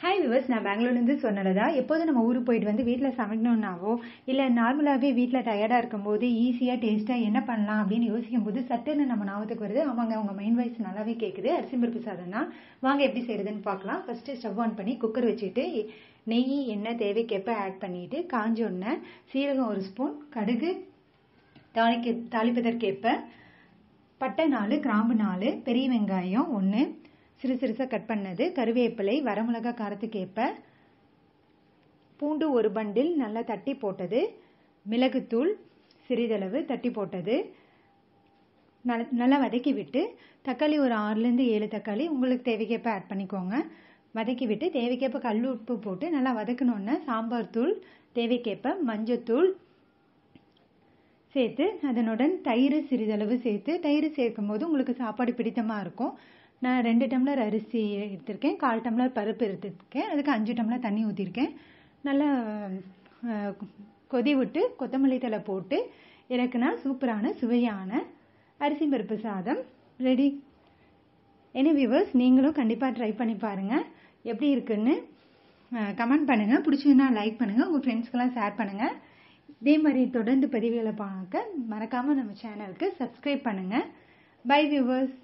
hi viewers நான் பெங்களூர்லேருந்து சொன்னதா எப்போதும் நம்ம ஊருக்கு போயிட்டு வந்து வீட்டில் சமைக்கணுன்னாவோ இல்லை நார்மலாகவே வீட்டில் டயர்டாக இருக்கும்போது ஈஸியாக டேஸ்ட்டாக என்ன பண்ணலாம் அப்படின்னு யோசிக்கும் போது சட்டுன்னு நம்ம ஞாபகத்துக்கு வருது ஆமாங்க உங்கள் மைண்ட் வாய்ஸ் நல்லாவே கேட்குது அரிசி பருப்பு சாதம் தான் வாங்க எப்படி செய்கிறதுன்னு பார்க்கலாம் ஃபஸ்ட்டு ஸ்டவ் ஆன் பண்ணி குக்கர் வச்சுட்டு நெய் எண்ணெய் தேவைக்கேற்ப ஆட் பண்ணிவிட்டு காஞ்சோடனே சீரகம் ஒரு ஸ்பூன் கடுகு தாளிக்க தாளிப்பதற்கேற்ப பட்டை நாலு கிராம்பு நாலு பெரிய வெங்காயம் ஒன்று சிறு சிறுசாக கட் பண்ணது கருவேப்பிலை வரமிளகா காரத்துக்கு ஏற்ப பூண்டு ஒரு பண்டில் நல்லா தட்டி போட்டது மிளகுத்தூள் சிறிதளவு தட்டி போட்டது நல்லா வதக்கி விட்டு தக்காளி ஒரு ஆறுலேருந்து ஏழு தக்காளி உங்களுக்கு தேவைக்கேற்ப ஆட் பண்ணிக்கோங்க வதக்கி விட்டு தேவைக்கேற்ப கல் உப்பு போட்டு நல்லா வதக்கணுன்னே சாம்பார் தூள் தேவைக்கேற்ப மஞ்சத்தூள் சேர்த்து அதனுடன் தயிர் சிறிதளவு சேர்த்து தயிர் சேர்க்கும் போது உங்களுக்கு சாப்பாடு பிடித்தமாக இருக்கும் நான் ரெண்டு டம்ளர் அரிசி எடுத்திருக்கேன் கால் டம்ளர் பருப்பு எடுத்திருக்கேன் அதுக்கு அஞ்சு டம்ளர் தண்ணி ஊற்றிருக்கேன் நல்லா கொதி விட்டு கொத்தமல்லி தலை போட்டு இறக்குனா சூப்பரான சுவையான அரிசி பருப்பு சாதம் ரெடி என்ன வியூவர்ஸ் நீங்களும் கண்டிப்பாக ட்ரை பண்ணி பாருங்கள் எப்படி இருக்குன்னு கமெண்ட் பண்ணுங்கள் பிடிச்சதுன்னா லைக் பண்ணுங்கள் உங்கள் ஃப்ரெண்ட்ஸ்க்கெல்லாம் ஷேர் பண்ணுங்கள் இதே மாதிரி தொடர்ந்து பதிவுகளை பார்க்க மறக்காமல் நம்ம சேனலுக்கு சப்ஸ்கிரைப் பண்ணுங்கள் பை வியூவர்ஸ்